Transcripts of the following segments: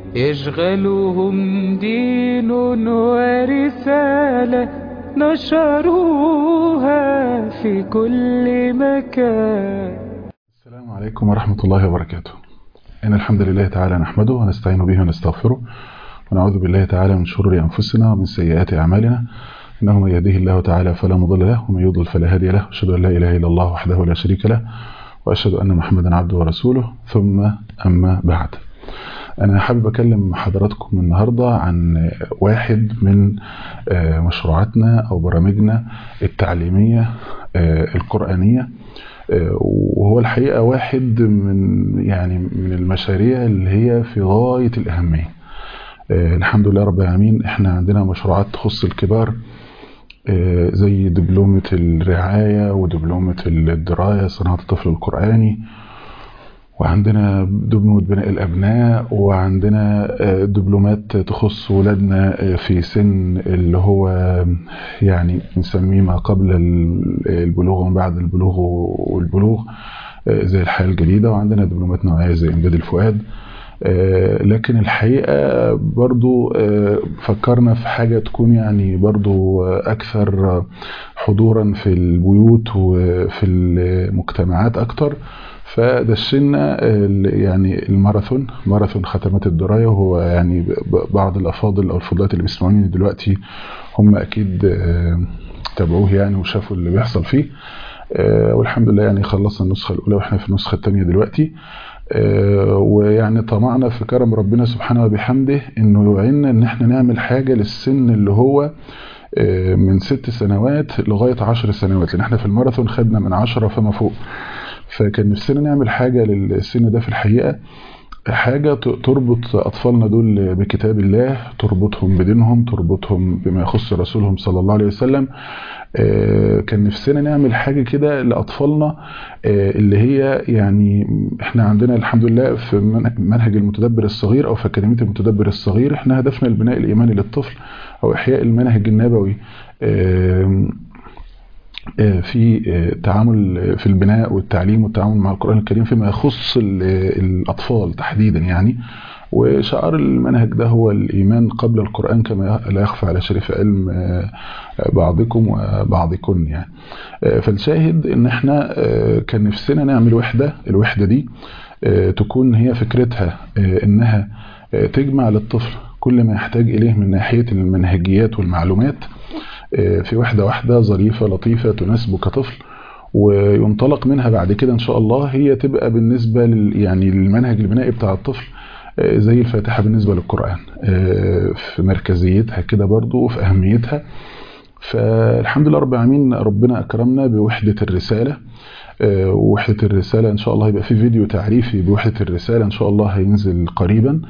يشغلهم دين ورسالة نشروها في كل مكان السلام عليكم ورحمة الله وبركاته إن الحمد لله تعالى نحمده ونستعين به ونستغفره ونعوذ بالله تعالى من شرور أنفسنا ومن سيئات أعمالنا إنه من يهديه الله تعالى فلا مضل له ومن يضلل فلا هادي له أشهد أن لا إله إلا الله وحده لا شريك له وأشهد أن محمدا عبده ورسوله ثم أما بعد أنا حابب أكلم حضراتكم النهاردة عن واحد من مشروعاتنا أو برامجنا التعليمية القرآنية وهو الحقيقة واحد من يعني من المشاريع اللي هي في غاية الأهمية الحمد لله رب العالمين احنا عندنا مشروعات تخص الكبار زي دبلومة الرعاية ودبلومة الدراية صناعة الطفل القرآني وعندنا دبلومة بناء الأبناء وعندنا دبلومات تخص ولادنا في سن اللي هو يعني نسميه ما قبل البلوغ وما بعد البلوغ والبلوغ زي الحياة الجديدة وعندنا دبلومات نوعية زي إمداد الفؤاد لكن الحقيقة برضو فكرنا في حاجة تكون يعني برضو أكثر حضورا في البيوت وفي المجتمعات أكتر فدشنا يعني الماراثون ماراثون ختمات الدراية وهو يعني بعض الأفاضل أو الفضلات اللي بيسمعوني دلوقتي هم أكيد تابعوه يعني وشافوا اللي بيحصل فيه والحمد لله يعني خلصنا النسخة الأولى وإحنا في النسخة الثانية دلوقتي ويعني طمعنا في كرم ربنا سبحانه وبحمده انه يوعينا ان احنا نعمل حاجة للسن اللي هو من ست سنوات لغاية عشر سنوات لان احنا في الماراثون خدنا من عشرة فما فوق فكان نفسنا نعمل حاجة للسن ده في الحقيقة حاجة تربط أطفالنا دول بكتاب الله تربطهم بدينهم تربطهم بما يخص رسولهم صلى الله عليه وسلم كان نفسنا نعمل حاجة كده لأطفالنا اللي هي يعني احنا عندنا الحمد لله في منهج المتدبر الصغير أو في أكاديمية المتدبر الصغير احنا هدفنا البناء الإيماني للطفل أو إحياء المنهج النبوي في تعامل في البناء والتعليم والتعامل مع القرآن الكريم فيما يخص الأطفال تحديدا يعني وشعار المنهج ده هو الإيمان قبل القرآن كما لا يخفى على شريف علم بعضكم وبعضكن يعني فالشاهد ان احنا كان نفسنا نعمل وحدة الوحدة دي تكون هي فكرتها انها تجمع للطفل كل ما يحتاج إليه من ناحية المنهجيات والمعلومات في وحدة واحدة ظريفة لطيفة تناسبه كطفل وينطلق منها بعد كده إن شاء الله هي تبقى بالنسبة لل يعني للمنهج البنائي بتاع الطفل زي الفاتحة بالنسبة للقرآن في مركزيتها كده برضو وفي أهميتها فالحمد لله رب العالمين ربنا أكرمنا بوحدة الرسالة وحدة الرسالة إن شاء الله هيبقى في فيديو تعريفي بوحدة الرسالة إن شاء الله هينزل قريبا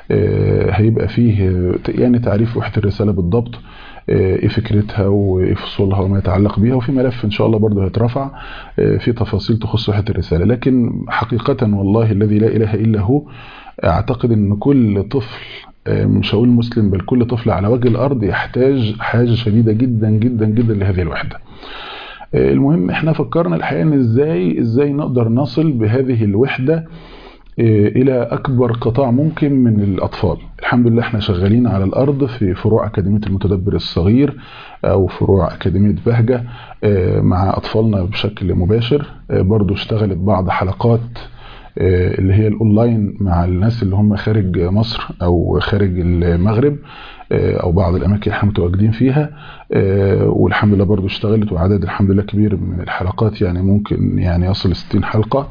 هيبقى فيه يعني تعريف وحدة الرسالة بالضبط ايه فكرتها وايه فصولها وما يتعلق بيها وفي ملف ان شاء الله برضه هيترفع في تفاصيل تخص وحدة الرسالة لكن حقيقة والله الذي لا اله الا هو اعتقد ان كل طفل مش هقول مسلم بل كل طفل على وجه الارض يحتاج حاجة شديدة جدا جدا جدا لهذه الوحدة المهم احنا فكرنا الحقيقة ان ازاي ازاي نقدر نصل بهذه الوحدة الى اكبر قطاع ممكن من الاطفال الحمد لله احنا شغالين على الارض في فروع اكاديمية المتدبر الصغير او فروع اكاديمية بهجة مع اطفالنا بشكل مباشر برضو اشتغلت بعض حلقات اللي هي الاونلاين مع الناس اللي هم خارج مصر او خارج المغرب او بعض الاماكن اللي احنا متواجدين فيها والحمد لله برضو اشتغلت وعدد الحمد لله كبير من الحلقات يعني ممكن يعني يصل 60 حلقة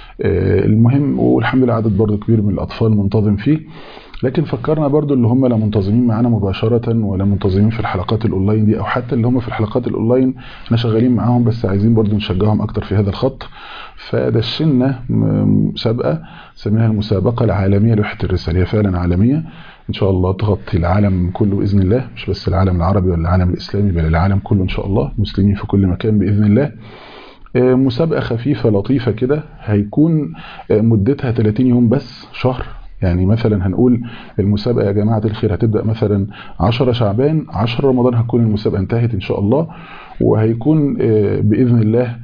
المهم والحمد لله عدد برضو كبير من الاطفال منتظم فيه لكن فكرنا برضو اللي هم لا منتظمين معانا مباشرة ولا منتظمين في الحلقات الاونلاين دي او حتى اللي هم في الحلقات الاونلاين احنا شغالين معاهم بس عايزين برضو نشجعهم اكتر في هذا الخط فدشنا مسابقة سميها المسابقة العالمية لوحدة الرسالة هي فعلا عالمية ان شاء الله تغطي العالم كله باذن الله مش بس العالم العربي ولا العالم الاسلامي بل العالم كله ان شاء الله مسلمين في كل مكان باذن الله مسابقة خفيفة لطيفة كده هيكون مدتها 30 يوم بس شهر يعني مثلا هنقول المسابقة يا جماعة الخير هتبدأ مثلا 10 شعبان 10 رمضان هتكون المسابقة انتهت ان شاء الله وهيكون بإذن الله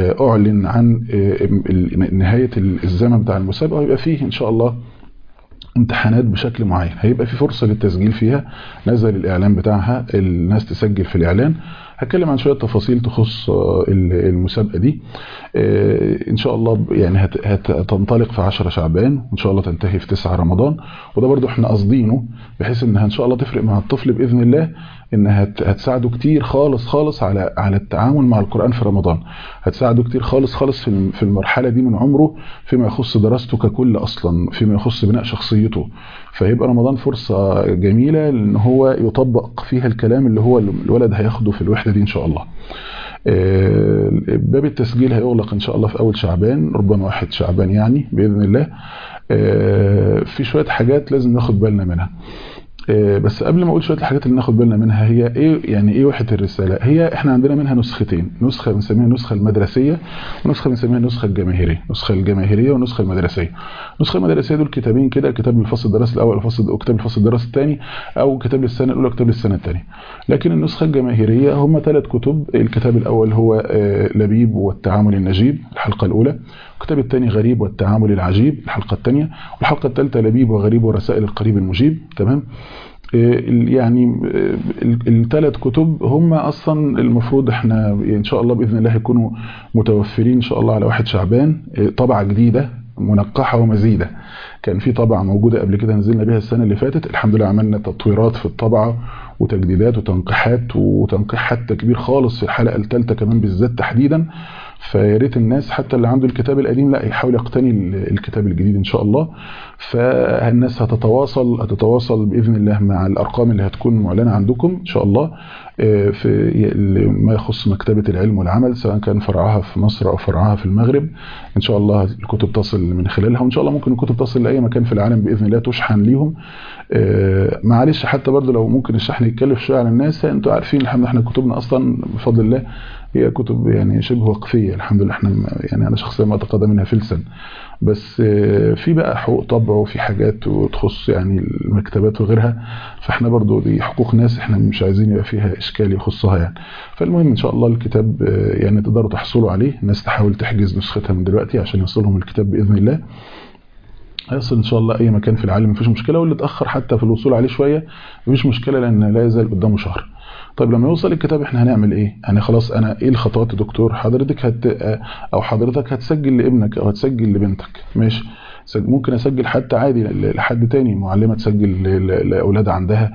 أعلن عن نهاية الزمن بتاع المسابقة ويبقى فيه إن شاء الله امتحانات بشكل معين هيبقى في فرصة للتسجيل فيها نزل الإعلان بتاعها الناس تسجل في الإعلان هتكلم عن شوية تفاصيل تخص المسابقة دي إن شاء الله يعني هتنطلق في 10 شعبان وإن شاء الله تنتهي في 9 رمضان وده برضو احنا قاصدينه بحيث إنها إن شاء الله تفرق مع الطفل بإذن الله إنها هتساعده كتير خالص خالص على على التعامل مع القرآن في رمضان هتساعده كتير خالص خالص في في المرحلة دي من عمره فيما يخص دراسته ككل أصلا فيما يخص بناء شخصيته فيبقى رمضان فرصة جميلة إن هو يطبق فيها الكلام اللي هو الولد هياخده في الوحدة دي إن شاء الله باب التسجيل هيغلق إن شاء الله في أول شعبان ربما واحد شعبان يعني بإذن الله في شوية حاجات لازم ناخد بالنا منها بس قبل ما اقول شويه الحاجات اللي ناخد بالنا منها هي ايه يعني ايه وحده الرساله هي احنا عندنا منها نسختين نسخه بنسميها النسخه المدرسيه ونسخه بنسميها النسخه الجماهيريه النسخه الجماهيريه والنسخه المدرسيه النسخه المدرسيه دول كتابين كده كتاب الفصل الدراسي الاول وفصل وكتاب الفصل الدراسي الثاني او كتاب للسنه الاولى وكتاب للسنه الثانيه لكن النسخه الجماهيريه هم ثلاث كتب الكتاب الاول هو لبيب والتعامل النجيب الحلقه الاولى الكتاب الثاني غريب والتعامل العجيب الحلقة الثانية والحلقة الثالثة لبيب وغريب ورسائل القريب المجيب تمام يعني الثلاث كتب هم اصلا المفروض احنا ان شاء الله باذن الله يكونوا متوفرين ان شاء الله على واحد شعبان طبعه جديده منقحه ومزيده كان في طبعه موجوده قبل كده نزلنا بها السنه اللي فاتت الحمد لله عملنا تطويرات في الطبعه وتجديدات وتنقيحات وتنقيح حتى كبير خالص في الحلقه الثالثه كمان بالذات تحديدا فيا ريت الناس حتى اللي عنده الكتاب القديم لا يحاول يقتني الكتاب الجديد ان شاء الله فالناس هتتواصل هتتواصل باذن الله مع الارقام اللي هتكون معلنه عندكم ان شاء الله في ما يخص مكتبه العلم والعمل سواء كان فرعها في مصر او فرعها في المغرب ان شاء الله الكتب تصل من خلالها وان شاء الله ممكن الكتب تصل لاي مكان في العالم باذن الله تشحن ليهم معلش حتى برضه لو ممكن الشحن يتكلف شويه على الناس انتوا عارفين الحمد لله احنا كتبنا اصلا بفضل الله هي كتب يعني شبه وقفيه الحمد لله احنا يعني انا شخصيا ما اتقاضى منها فلسا بس في بقى حقوق طبع وفي حاجات وتخص يعني المكتبات وغيرها فاحنا برضو دي حقوق ناس احنا مش عايزين يبقى فيها اشكال يخصها يعني فالمهم ان شاء الله الكتاب يعني تقدروا تحصلوا عليه الناس تحاول تحجز نسختها من دلوقتي عشان يوصلهم الكتاب باذن الله هيصل ان شاء الله اي مكان في العالم مفيش مشكله واللي اتاخر حتى في الوصول عليه شويه مفيش مشكله لان لا يزال قدامه شهر طيب لما يوصل الكتاب احنا هنعمل ايه يعني خلاص انا ايه الخطوات يا دكتور حضرتك هت او حضرتك هتسجل لابنك او هتسجل لبنتك ماشي ممكن اسجل حتى عادي لحد تاني معلمه تسجل لاولاد عندها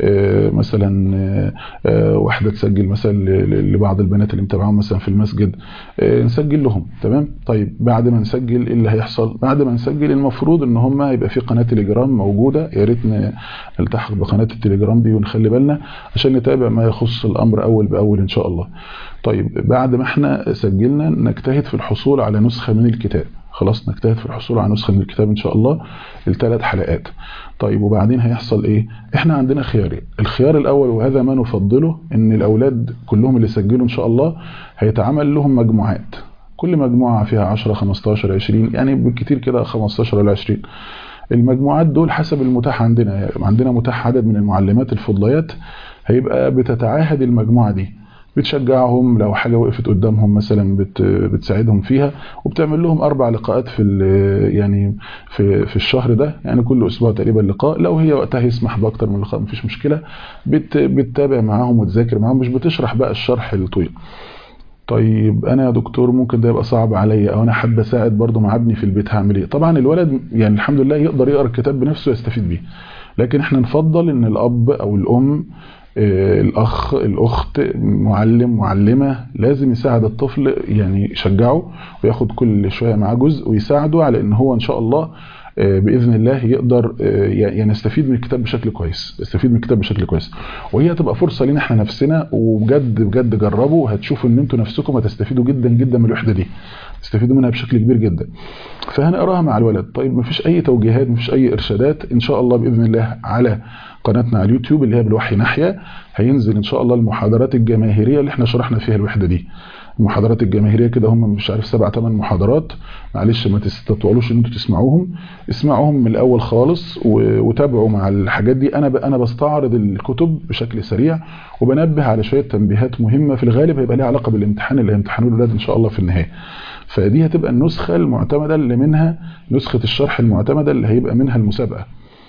مثلا واحده تسجل مثلا لبعض البنات اللي متابعاهم مثلا في المسجد نسجل لهم تمام طيب بعد ما نسجل ايه اللي هيحصل بعد ما نسجل المفروض ان هم يبقى في قناه تليجرام موجوده يا ريت نلتحق بقناه التليجرام دي ونخلي بالنا عشان نتابع ما يخص الامر اول باول ان شاء الله طيب بعد ما احنا سجلنا نجتهد في الحصول على نسخه من الكتاب خلاص نجتهد في الحصول على نسخه من الكتاب ان شاء الله الثلاث حلقات طيب وبعدين هيحصل ايه احنا عندنا خيارين الخيار الاول وهذا ما نفضله ان الاولاد كلهم اللي سجلوا ان شاء الله هيتعمل لهم مجموعات كل مجموعه فيها 10 15 20 يعني بالكثير كده 15 ولا 20 المجموعات دول حسب المتاح عندنا يعني عندنا متاح عدد من المعلمات الفضليات هيبقى بتتعاهد المجموعه دي بتشجعهم لو حاجه وقفت قدامهم مثلا بت بتساعدهم فيها وبتعمل لهم اربع لقاءات في يعني في في الشهر ده يعني كل اسبوع تقريبا لقاء لو هي وقتها يسمح باكتر من لقاء مفيش مشكله بت بتتابع معاهم وتذاكر معاهم مش بتشرح بقى الشرح الطويل طيب انا يا دكتور ممكن ده يبقى صعب عليا او انا حابب اساعد برضه مع ابني في البيت هعمل ايه طبعا الولد يعني الحمد لله يقدر يقرا الكتاب بنفسه ويستفيد بيه لكن احنا نفضل ان الاب او الام الاخ الاخت معلم معلمه لازم يساعد الطفل يعني يشجعه وياخد كل شويه معاه جزء ويساعده على ان هو ان شاء الله باذن الله يقدر يعني يستفيد من الكتاب بشكل كويس يستفيد من الكتاب بشكل كويس وهي هتبقى فرصه لينا احنا نفسنا وبجد بجد جربوا هتشوفوا ان انتوا نفسكم هتستفيدوا جدا جدا من الوحده دي تستفيدوا منها بشكل كبير جدا فهنقراها مع الولد طيب مفيش اي توجيهات مفيش اي ارشادات ان شاء الله باذن الله على قناتنا على اليوتيوب اللي هي بالوحي ناحيه هينزل ان شاء الله المحاضرات الجماهيريه اللي احنا شرحنا فيها الوحده دي المحاضرات الجماهيريه كده هم مش عارف سبع ثمان محاضرات معلش ما تستطولوش ان انتوا تسمعوهم اسمعوهم من الاول خالص وتابعوا مع الحاجات دي انا انا بستعرض الكتب بشكل سريع وبنبه على شويه تنبيهات مهمه في الغالب هيبقى ليها علاقه بالامتحان اللي هيمتحنوه الاولاد ان شاء الله في النهايه فدي هتبقى النسخه المعتمده اللي منها نسخه الشرح المعتمده اللي هيبقى منها المسابقه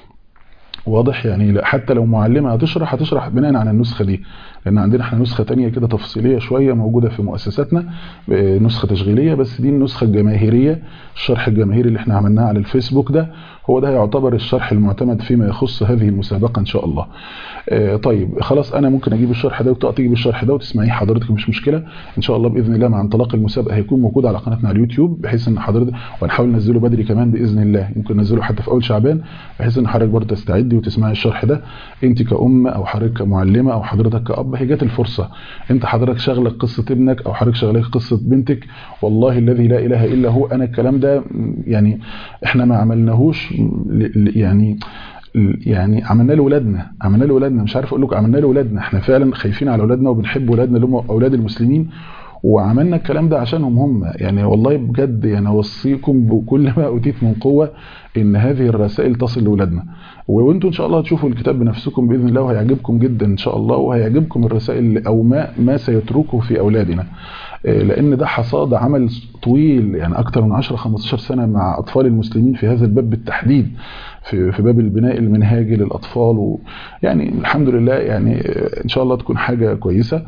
واضح يعني حتى لو معلمة هتشرح هتشرح بناء على النسخة دي لان عندنا احنا نسخة تانية كده تفصيلية شوية موجودة في مؤسساتنا نسخة تشغيلية بس دي النسخة الجماهيرية الشرح الجماهيري اللي احنا عملناه على الفيسبوك ده هو ده يعتبر الشرح المعتمد فيما يخص هذه المسابقة ان شاء الله اه طيب خلاص انا ممكن اجيب الشرح ده وتقعد تجيب الشرح ده وتسمعيه حضرتك مش مشكلة ان شاء الله باذن الله مع انطلاق المسابقة هيكون موجود على قناتنا على اليوتيوب بحيث ان حضرتك ونحاول ننزله بدري كمان باذن الله ممكن ننزله حتى في اول شعبان بحيث ان حضرتك برضه تستعدي وتسمعي الشرح ده انت كأم او حضرتك كمعلمة او حضرتك كأب هي جت الفرصة انت حضرتك شغلك قصة ابنك او حضرتك شغلك قصة بنتك والله الذي لا اله الا هو انا الكلام ده يعني احنا ما عملناهوش يعني يعني عملنا لاولادنا عملنا لاولادنا مش عارف اقول لكم عملنا لاولادنا احنا فعلا خايفين على اولادنا وبنحب اولادنا اللي هم اولاد المسلمين وعملنا الكلام ده عشانهم هم يعني والله بجد يعني اوصيكم بكل ما اوتيت من قوه ان هذه الرسائل تصل لاولادنا وانتم ان شاء الله هتشوفوا الكتاب بنفسكم باذن الله وهيعجبكم جدا ان شاء الله وهيعجبكم الرسائل او ما ما سيتركه في اولادنا لان ده حصاد عمل طويل يعني اكتر من 10 15 سنه مع اطفال المسلمين في هذا الباب بالتحديد في في باب البناء المنهاجي للاطفال ويعني الحمد لله يعني ان شاء الله تكون حاجه كويسه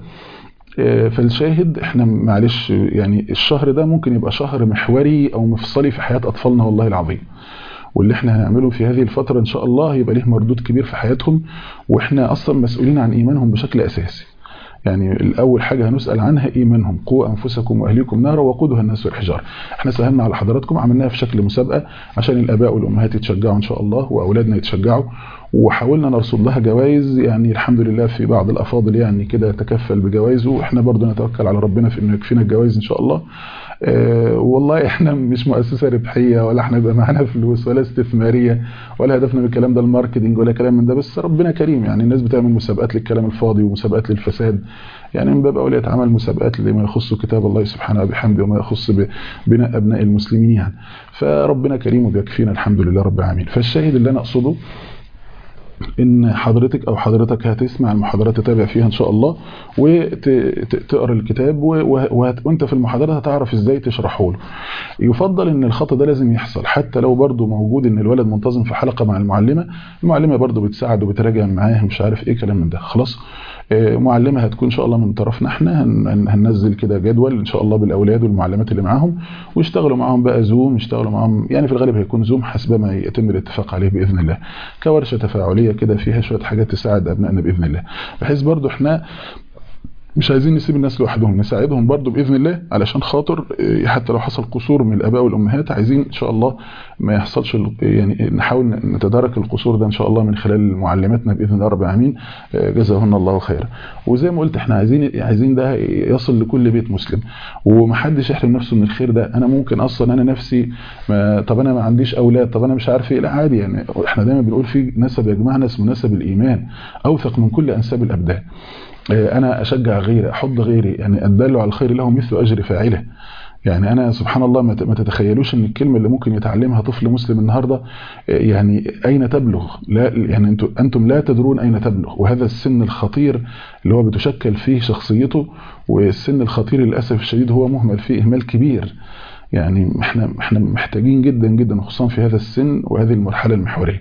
فالشاهد احنا معلش يعني الشهر ده ممكن يبقى شهر محوري او مفصلي في حياه اطفالنا والله العظيم واللي احنا هنعمله في هذه الفتره ان شاء الله هيبقى ليه مردود كبير في حياتهم واحنا اصلا مسؤولين عن ايمانهم بشكل اساسي يعني الأول حاجة هنسأل عنها إيمانهم قوا أنفسكم وأهليكم نارا وقودها الناس والحجار احنا سهلنا على حضراتكم عملناها في شكل مسابقة عشان الآباء والأمهات يتشجعوا إن شاء الله وأولادنا يتشجعوا وحاولنا نرصد لها جوائز يعني الحمد لله في بعض الأفاضل يعني كده تكفل بجوائز وإحنا برضو نتوكل على ربنا في إنه يكفينا الجوائز إن شاء الله أه والله احنا مش مؤسسة ربحية ولا احنا يبقى معانا فلوس ولا استثمارية ولا هدفنا من الكلام ده الماركتينج ولا كلام من ده بس ربنا كريم يعني الناس بتعمل مسابقات للكلام الفاضي ومسابقات للفساد يعني من باب اولياء عمل مسابقات لما يخص كتاب الله سبحانه وبحمده وما يخص بناء ابناء المسلمين يعني فربنا كريم وبيكفينا الحمد لله رب العالمين فالشاهد اللي انا اقصده ان حضرتك او حضرتك هتسمع المحاضرات تتابع فيها ان شاء الله وتقرا الكتاب وانت في المحاضرات هتعرف ازاي تشرحه له يفضل ان الخطا ده لازم يحصل حتى لو برضه موجود ان الولد منتظم في حلقه مع المعلمه المعلمه برضه بتساعد وبتراجع معاه مش عارف ايه كلام من ده خلاص معلمه هتكون ان شاء الله من طرفنا احنا هننزل كده جدول ان شاء الله بالاولاد والمعلمات اللي معاهم ويشتغلوا معاهم بقى زوم يشتغلوا معاهم يعني في الغالب هيكون زوم حسب ما يتم الاتفاق عليه باذن الله كورشه تفاعليه كده فيها شويه حاجات تساعد ابنائنا باذن الله بحيث برضو احنا مش عايزين نسيب الناس لوحدهم نساعدهم برضو باذن الله علشان خاطر حتى لو حصل قصور من الاباء والامهات عايزين ان شاء الله ما يحصلش يعني نحاول نتدارك القصور ده ان شاء الله من خلال معلماتنا باذن الله رب العالمين جزاهن الله خيرا وزي ما قلت احنا عايزين عايزين ده يصل لكل بيت مسلم ومحدش يحرم نفسه من الخير ده انا ممكن اصلا انا نفسي ما طب انا ما عنديش اولاد طب انا مش عارف ايه لا عادي يعني احنا دايما بنقول في نسب يجمعنا اسمه نسب الايمان اوثق من كل انساب الابدان انا اشجع غيري احض غيري يعني الدال على الخير له مثل اجر فاعله يعني انا سبحان الله ما تتخيلوش ان الكلمه اللي ممكن يتعلمها طفل مسلم النهارده يعني اين تبلغ لا يعني انتم انتم لا تدرون اين تبلغ وهذا السن الخطير اللي هو بتشكل فيه شخصيته والسن الخطير للاسف الشديد هو مهمل فيه اهمال كبير يعني احنا احنا محتاجين جدا جدا خصوصا في هذا السن وهذه المرحله المحوريه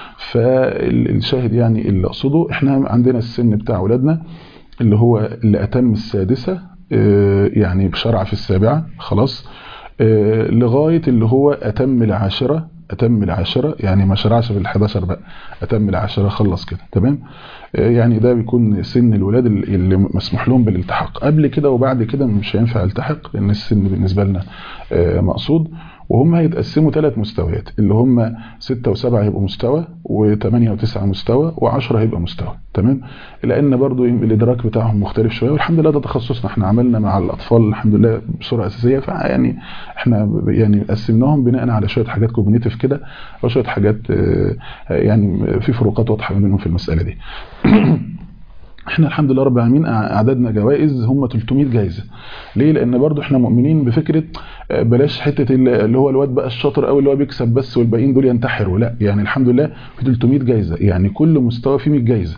فالشاهد يعني اللي اقصده احنا عندنا السن بتاع اولادنا اللي هو اللي اتم السادسه يعني بشرع في السابعه خلاص لغايه اللي هو اتم العاشره اتم العاشره يعني ما شرعش في ال11 بقى اتم العاشره خلص كده تمام يعني ده بيكون سن الولاد اللي مسموح لهم بالالتحاق قبل كده وبعد كده مش هينفع التحق لان السن بالنسبه لنا مقصود وهم هيتقسموا ثلاث مستويات اللي هم ستة وسبعة هيبقوا مستوى وثمانية وتسعة مستوى وعشرة هيبقى مستوى تمام لان برضو الادراك بتاعهم مختلف شوية والحمد لله ده تخصصنا احنا عملنا مع الاطفال الحمد لله بصورة اساسية فيعني احنا يعني قسمناهم بناء على شوية حاجات كوجنيتيف كده وشوية حاجات يعني في فروقات واضحة بينهم في المسألة دي احنا الحمد لله رب العالمين اعدادنا جوائز هم 300 جايزه ليه لان برضو احنا مؤمنين بفكره بلاش حته اللي هو الواد بقى الشاطر قوي اللي هو بيكسب بس والباقيين دول ينتحروا لا يعني الحمد لله في 300 جايزه يعني كل مستوى فيه 100 جايزه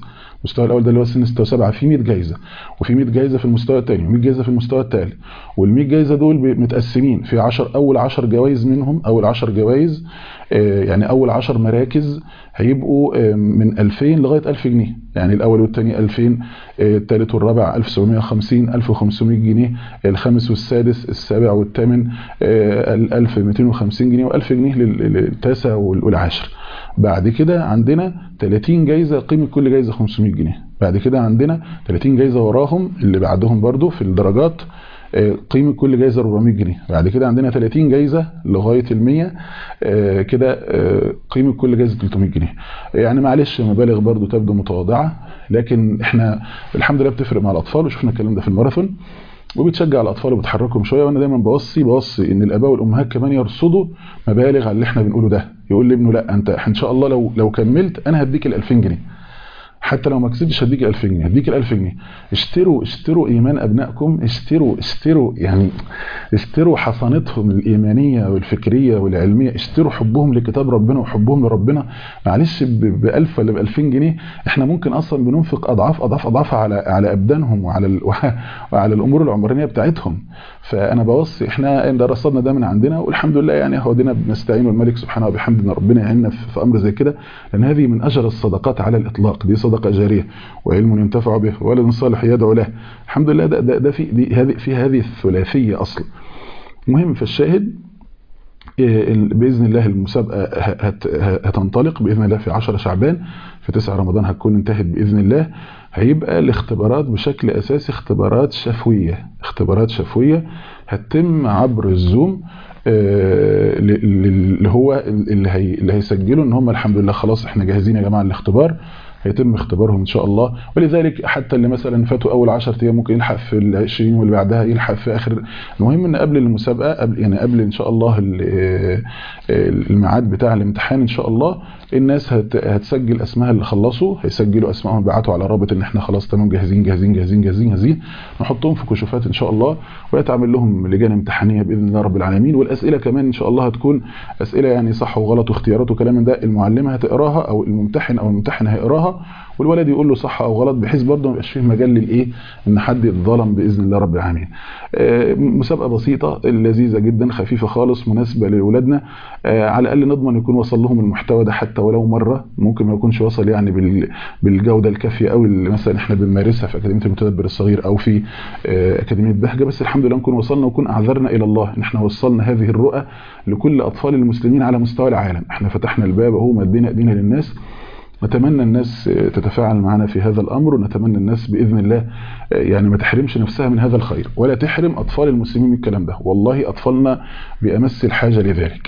المستوى الاول ده اللي هو سن 6 و7 في 100 جايزه وفي 100 جايزه في المستوى الثاني و100 جايزه في المستوى الثالث وال100 جايزه دول متقسمين في 10 اول 10 جوائز منهم اول 10 جوائز يعني اول 10 مراكز هيبقوا من 2000 لغايه 1000 جنيه يعني الاول والثاني 2000 الثالث والرابع 1750 1500 جنيه الخامس والسادس السابع والثامن 1250 جنيه و1000 جنيه للتاسع والعاشر بعد كده عندنا 30 جايزه قيمه كل جايزه 500 جنيه بعد كده عندنا 30 جايزه وراهم اللي بعدهم برضو في الدرجات قيمة كل جايزة 400 جنيه بعد كده عندنا 30 جايزة لغاية ال 100 كده قيمة كل جايزة 300 جنيه يعني معلش مبالغ برضو تبدو متواضعة لكن احنا الحمد لله بتفرق مع الأطفال وشفنا الكلام ده في الماراثون وبتشجع الاطفال وبتحركهم شويه وانا دايما بوصي بوصي ان الاباء والامهات كمان يرصدوا مبالغ على اللي احنا بنقوله ده يقول لابنه لا انت ان شاء الله لو لو كملت انا هديك ال 2000 جنيه حتى لو ما كسبتش هديك 1000 جنيه هديك ال 1000 جنيه اشتروا اشتروا ايمان ابنائكم اشتروا اشتروا يعني اشتروا حصانتهم الايمانيه والفكريه والعلميه اشتروا حبهم لكتاب ربنا وحبهم لربنا معلش ب 1000 ولا ب 2000 جنيه احنا ممكن اصلا بننفق اضعاف اضعاف اضعاف على على ابدانهم وعلى ال... وعلى الامور العمرانيه بتاعتهم فانا بوصي احنا ان رصدنا ده من عندنا والحمد لله يعني هو دينا بنستعين الملك سبحانه وبحمد ان ربنا يعيننا في امر زي كده لان هذه من اجر الصدقات على الاطلاق دي صدقه جاريه وعلم ينتفع به ولد صالح يدعو له الحمد لله ده ده, ده في دي هذه في هذه الثلاثيه اصلا المهم فالشاهد باذن الله المسابقه هتنطلق باذن الله في 10 شعبان في 9 رمضان هتكون انتهت باذن الله هيبقى الاختبارات بشكل اساسي اختبارات شفويه اختبارات شفويه هتتم عبر الزوم اللي هو اللي, هي اللي هيسجلوا ان هم الحمد لله خلاص احنا جاهزين يا جماعه للاختبار هيتم اختبارهم ان شاء الله ولذلك حتى اللي مثلا فاتوا اول 10 ايام ممكن يلحق في ال 20 واللي بعدها يلحق في اخر المهم ان قبل المسابقه قبل يعني قبل ان شاء الله الميعاد بتاع الامتحان ان شاء الله الناس هتسجل اسمها اللي خلصوا هيسجلوا اسمائهم يبعتوا على رابط ان احنا خلاص تمام جاهزين جاهزين جاهزين جاهزين جاهزين نحطهم في كشوفات ان شاء الله ويتعمل لهم لجان امتحانيه باذن الله رب العالمين والاسئله كمان ان شاء الله هتكون اسئله يعني صح وغلط واختيارات وكلام من ده المعلمه هتقراها او الممتحن او الممتحن هيقراها والولد يقول له صح او غلط بحيث برضه ما يبقاش فيه مجال للايه ان حد يتظلم باذن الله رب العالمين مسابقه بسيطه لذيذه جدا خفيفه خالص مناسبه لاولادنا على الاقل نضمن يكون وصل لهم المحتوى ده حتى ولو مره ممكن ما يكونش وصل يعني بالجوده الكافيه قوي اللي مثلا احنا بنمارسها في اكاديميه المتدبر الصغير او في اكاديميه بهجه بس الحمد لله نكون وصلنا ونكون اعذرنا الى الله ان احنا وصلنا هذه الرؤى لكل اطفال المسلمين على مستوى العالم احنا فتحنا الباب اهو مدينا ايدينا للناس نتمنى الناس تتفاعل معنا في هذا الأمر ونتمنى الناس بإذن الله يعني ما تحرمش نفسها من هذا الخير ولا تحرم أطفال المسلمين من الكلام ده والله أطفالنا بأمس الحاجة لذلك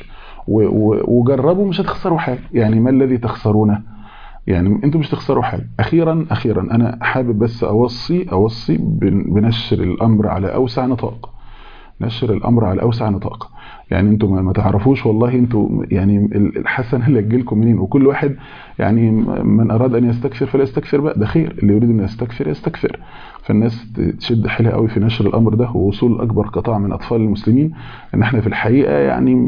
وجربوا مش هتخسروا حاجة يعني ما الذي تخسرونه يعني انتوا مش تخسروا حاجة اخيرا اخيرا انا حابب بس اوصي اوصي بنشر الامر على اوسع نطاق نشر الامر على اوسع نطاق يعني انتوا ما تعرفوش والله انتوا يعني الحسنه اللي تجيلكم منين وكل واحد يعني من اراد ان يستكثر فلا يستكثر بقى ده خير اللي يريد ان يستكثر يستكثر فالناس تشد حيلها قوي في نشر الامر ده ووصول اكبر قطاع من اطفال المسلمين ان احنا في الحقيقه يعني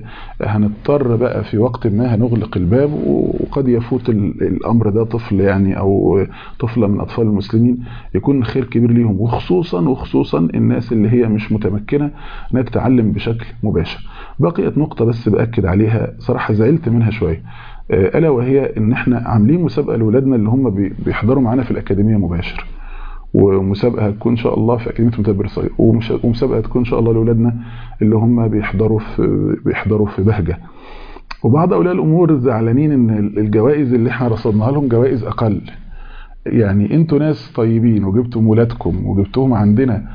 هنضطر بقى في وقت ما هنغلق الباب وقد يفوت الامر ده طفل يعني او طفله من اطفال المسلمين يكون خير كبير ليهم وخصوصا وخصوصا الناس اللي هي مش متمكنه انها تتعلم بشكل مباشر بقيت نقطه بس باكد عليها صراحه زعلت منها شويه الا وهي ان احنا عاملين مسابقه لاولادنا اللي هم بيحضروا معانا في الاكاديميه مباشر ومسابقه هتكون ان شاء الله في اكاديميه متدبر الصغير ومسابقه هتكون ان شاء الله لاولادنا اللي هم بيحضروا في بيحضروا في بهجه وبعض اولياء الامور زعلانين ان الجوائز اللي احنا رصدناها لهم جوائز اقل يعني انتوا ناس طيبين وجبتم ولادكم وجبتوهم عندنا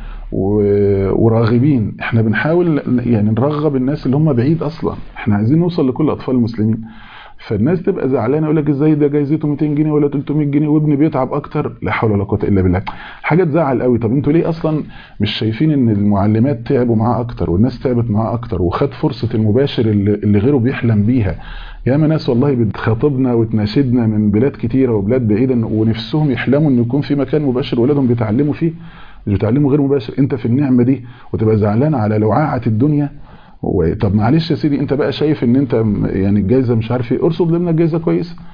وراغبين احنا بنحاول يعني نرغب الناس اللي هم بعيد اصلا احنا عايزين نوصل لكل اطفال المسلمين فالناس تبقى زعلانه يقول لك ازاي ده جايزته 200 جنيه ولا 300 جنيه وابني بيتعب اكتر لا حول ولا قوه الا بالله حاجه تزعل قوي طب انتوا ليه اصلا مش شايفين ان المعلمات تعبوا معاه اكتر والناس تعبت معاه اكتر وخد فرصه المباشر اللي, اللي غيره بيحلم بيها ياما ناس والله بتخاطبنا وتناشدنا من بلاد كتيره وبلاد بعيده ونفسهم يحلموا ان يكون في مكان مباشر ولادهم بيتعلموا فيه مش بيتعلموا غير مباشر انت في النعمه دي وتبقى زعلان على لوعاعه الدنيا طب معلش يا سيدي انت بقى شايف ان انت يعني الجايزه مش عارف ايه ارصد لنا الجايزه كويسه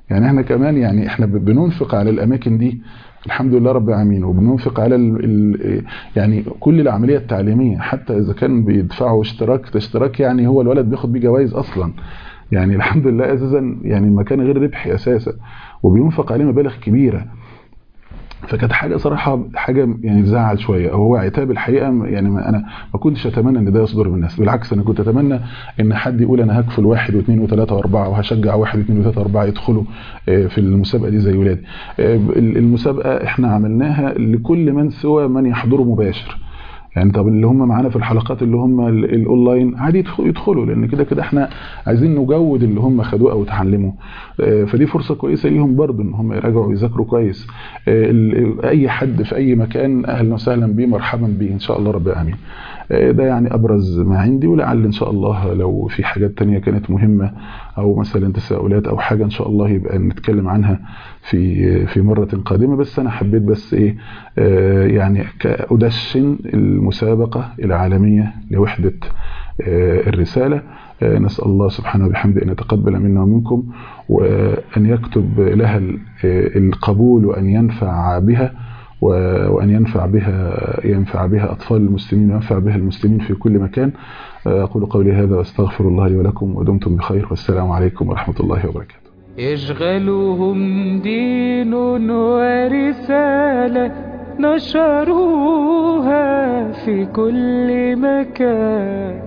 يعني احنا كمان يعني احنا بننفق على الاماكن دي الحمد لله رب العالمين وبننفق على ال ال يعني كل العمليه التعليميه حتى اذا كان بيدفعوا اشتراك اشتراك يعني هو الولد بياخد بيه جوائز اصلا يعني الحمد لله اساسا يعني المكان غير ربحي اساسا وبينفق عليه مبالغ كبيره فكانت حاجه صراحه حاجه يعني تزعل شويه هو عتاب الحقيقه يعني ما انا ما كنتش اتمنى ان ده يصدر من الناس بالعكس انا كنت اتمنى ان حد يقول انا هكفل واحد واثنين وثلاثه واربعه وهشجع واحد واثنين وثلاثه واربعه يدخلوا في المسابقه دي زي ولادي المسابقه احنا عملناها لكل من سوى من يحضره مباشر يعني طب اللي هم معانا في الحلقات اللي هم الاونلاين عادي يدخلوا لان كده كده احنا عايزين نجود اللي هم خدوه او اتعلموا فدي فرصه كويسه ليهم برضو ان هم يراجعوا ويذاكروا كويس اي حد في اي مكان اهلا وسهلا بيه مرحبا بيه ان شاء الله رب العالمين ده يعني ابرز ما عندي ولعل ان شاء الله لو في حاجات تانية كانت مهمه او مثلا تساؤلات او حاجه ان شاء الله يبقى نتكلم عنها في في مره قادمه بس انا حبيت بس ايه يعني ادشن المسابقه العالميه لوحده الرساله نسال الله سبحانه وبحمده ان يتقبل منا ومنكم وان يكتب لها القبول وان ينفع بها وأن ينفع بها ينفع بها أطفال المسلمين وينفع بها المسلمين في كل مكان أقول قولي هذا وأستغفر الله لي ولكم ودمتم بخير والسلام عليكم ورحمة الله وبركاته يشغلهم دين ورسالة نشروها في كل مكان